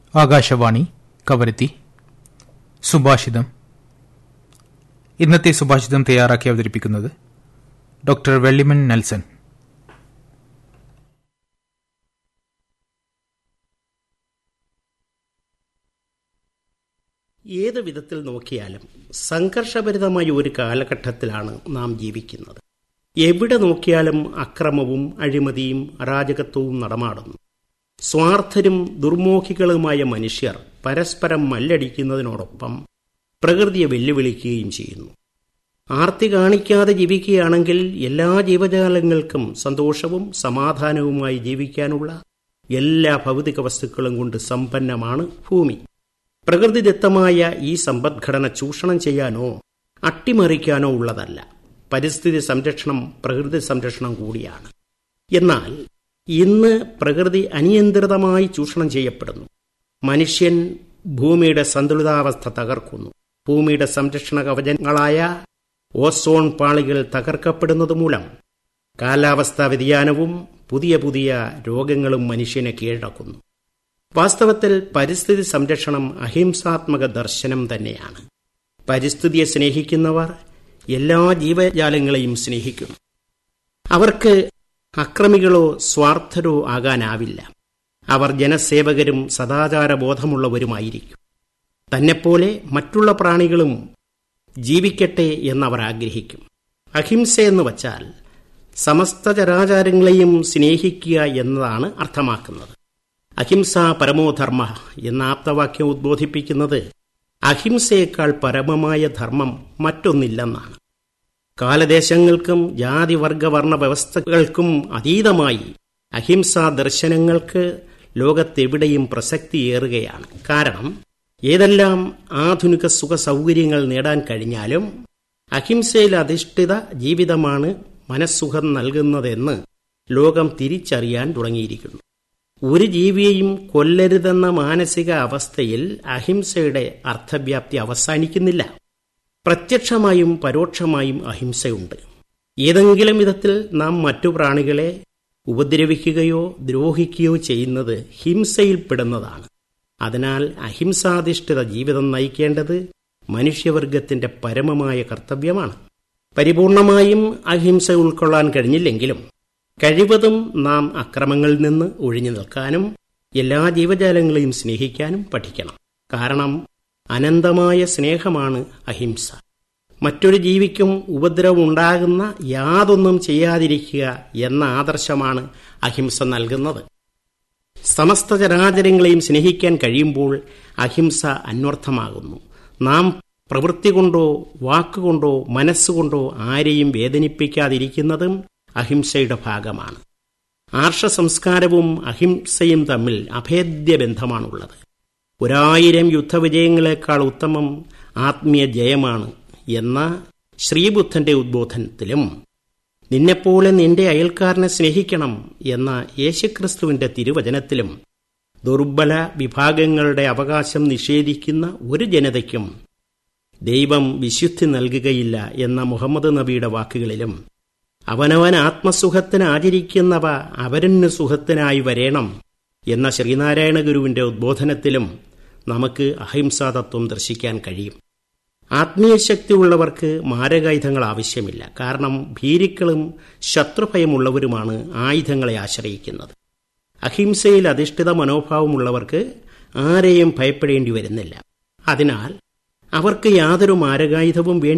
ആകാശവാണി കവരത്തി സുഭാഷിതം ഇന്നത്തെ സുഭാഷിതം തയ്യാറാക്കി അവതരിപ്പിക്കുന്നത് ഡോക്ടർ വെള്ളിമൺ നെൽസൺ ഏത് വിധത്തിൽ നോക്കിയാലും സംഘർഷഭരിതമായ ഒരു കാലഘട്ടത്തിലാണ് നാം ജീവിക്കുന്നത് എവിടെ നോക്കിയാലും അക്രമവും അഴിമതിയും അരാജകത്വവും നടമാടുന്നു സ്വാർത്ഥരും ദുർമോഹികളുമായ മനുഷ്യർ പരസ്പരം മല്ലടിക്കുന്നതിനോടൊപ്പം പ്രകൃതിയെ വെല്ലുവിളിക്കുകയും ചെയ്യുന്നു ആർത്തി കാണിക്കാതെ ജീവിക്കുകയാണെങ്കിൽ എല്ലാ ജീവജാലങ്ങൾക്കും സന്തോഷവും സമാധാനവുമായി ജീവിക്കാനുള്ള എല്ലാ ഭൗതിക വസ്തുക്കളും കൊണ്ട് സമ്പന്നമാണ് ഭൂമി പ്രകൃതിദത്തമായ ഈ സമ്പദ്ഘടന ചൂഷണം ചെയ്യാനോ അട്ടിമറിക്കാനോ ഉള്ളതല്ല പരിസ്ഥിതി സംരക്ഷണം പ്രകൃതി സംരക്ഷണം കൂടിയാണ് എന്നാൽ ഇന്ന് പ്രകൃതി അനിയന്ത്രിതമായി ചൂഷണം ചെയ്യപ്പെടുന്നു മനുഷ്യൻ ഭൂമിയുടെ സന്തുലിതാവസ്ഥ തകർക്കുന്നു ഭൂമിയുടെ സംരക്ഷണ കവചങ്ങളായ ഓസോൺ പാളികൾ തകർക്കപ്പെടുന്നത് മൂലം കാലാവസ്ഥാ വ്യതിയാനവും പുതിയ പുതിയ രോഗങ്ങളും മനുഷ്യനെ കീഴടക്കുന്നു വാസ്തവത്തിൽ പരിസ്ഥിതി സംരക്ഷണം അഹിംസാത്മക ദർശനം തന്നെയാണ് പരിസ്ഥിതിയെ സ്നേഹിക്കുന്നവർ എല്ലാ ജീവജാലങ്ങളെയും സ്നേഹിക്കുന്നു അവർക്ക് അക്രമികളോ സ്വാർത്ഥരോ ആകാനാവില്ല അവർ ജനസേവകരും സദാചാരബോധമുള്ളവരുമായിരിക്കും തന്നെപ്പോലെ മറ്റുള്ള പ്രാണികളും ജീവിക്കട്ടെ എന്നവർ ആഗ്രഹിക്കും അഹിംസയെന്ന് വച്ചാൽ സമസ്ത ചരാചാരങ്ങളെയും സ്നേഹിക്കുക എന്നതാണ് അർത്ഥമാക്കുന്നത് അഹിംസ പരമോധർമ്മ എന്ന ആപ്തവാക്യം ഉദ്ബോധിപ്പിക്കുന്നത് അഹിംസയേക്കാൾ പരമമായ ധർമ്മം മറ്റൊന്നില്ലെന്നാണ് കാലദേശങ്ങൾക്കും ജാതിവർഗ വർണ്ണ വ്യവസ്ഥകൾക്കും അതീതമായി അഹിംസാ ദർശനങ്ങൾക്ക് ലോകത്തെവിടെയും പ്രസക്തിയേറുകയാണ് കാരണം ഏതെല്ലാം ആധുനിക സുഖ സൗകര്യങ്ങൾ നേടാൻ കഴിഞ്ഞാലും അഹിംസയിൽ അധിഷ്ഠിത ജീവിതമാണ് മനസ്സുഖം നൽകുന്നതെന്ന് ലോകം തിരിച്ചറിയാൻ തുടങ്ങിയിരിക്കുന്നു ഒരു ജീവിയെയും കൊല്ലരുതെന്ന മാനസിക അവസ്ഥയിൽ അഹിംസയുടെ അർത്ഥവ്യാപ്തി അവസാനിക്കുന്നില്ല പ്രത്യക്ഷമായും പരോക്ഷമായും അഹിംസയുണ്ട് ഏതെങ്കിലും വിധത്തിൽ നാം മറ്റു പ്രാണികളെ ഉപദ്രവിക്കുകയോ ദ്രോഹിക്കുകയോ ചെയ്യുന്നത് ഹിംസയിൽപ്പെടുന്നതാണ് അതിനാൽ അഹിംസാധിഷ്ഠിത ജീവിതം നയിക്കേണ്ടത് മനുഷ്യവർഗത്തിന്റെ പരമമായ കർത്തവ്യമാണ് പരിപൂർണമായും അഹിംസ ഉൾക്കൊള്ളാൻ കഴിഞ്ഞില്ലെങ്കിലും കഴിവതും നാം അക്രമങ്ങളിൽ നിന്ന് ഒഴിഞ്ഞു നിൽക്കാനും എല്ലാ ജീവജാലങ്ങളെയും സ്നേഹിക്കാനും പഠിക്കണം കാരണം അനന്തമായ സ്നേഹമാണ് അഹിംസ മറ്റൊരു ജീവിക്കും ഉപദ്രവം ഉണ്ടാകുന്ന യാതൊന്നും ചെയ്യാതിരിക്കുക എന്ന ആദർശമാണ് അഹിംസ നൽകുന്നത് സമസ്ത ചരാചരങ്ങളെയും സ്നേഹിക്കാൻ കഴിയുമ്പോൾ അഹിംസ അന്വർത്ഥമാകുന്നു നാം പ്രവൃത്തി കൊണ്ടോ വാക്കുകൊണ്ടോ മനസ്സുകൊണ്ടോ ആരെയും വേദനിപ്പിക്കാതിരിക്കുന്നതും അഹിംസയുടെ ഭാഗമാണ് ആർഷ സംസ്കാരവും അഹിംസയും തമ്മിൽ അഭേദ്യ ബന്ധമാണുള്ളത് ഒരായിരം യുദ്ധവിജയങ്ങളെക്കാൾ ഉത്തമം ആത്മീയ ജയമാണ് എന്ന ശ്രീബുദ്ധന്റെ ഉദ്ബോധനത്തിലും നിന്നെപ്പോലെ നിന്റെ അയൽക്കാരനെ സ്നേഹിക്കണം എന്ന യേശുക്രിസ്തുവിന്റെ തിരുവചനത്തിലും ദുർബല വിഭാഗങ്ങളുടെ അവകാശം നിഷേധിക്കുന്ന ഒരു ജനതയ്ക്കും ദൈവം വിശുദ്ധി നൽകുകയില്ല എന്ന മുഹമ്മദ് നബിയുടെ വാക്കുകളിലും അവനവൻ ആത്മസുഖത്തിന് ആചരിക്കുന്നവ അവരന് സുഖത്തിനായി വരേണം എന്ന ശ്രീനാരായണ ഗുരുവിന്റെ ഉദ്ബോധനത്തിലും നമുക്ക് അഹിംസാതത്വം ദർശിക്കാൻ കഴിയും ആത്മീയ ശക്തിയുള്ളവർക്ക് മാരകായുധങ്ങൾ ആവശ്യമില്ല കാരണം ഭീരുക്കളും ശത്രുഭയമുള്ളവരുമാണ് ആയുധങ്ങളെ ആശ്രയിക്കുന്നത് അഹിംസയിൽ അധിഷ്ഠിത മനോഭാവമുള്ളവർക്ക് ആരെയും ഭയപ്പെടേണ്ടി വരുന്നില്ല അതിനാൽ അവർക്ക് യാതൊരു മാരകായുധവും വേണ്ടി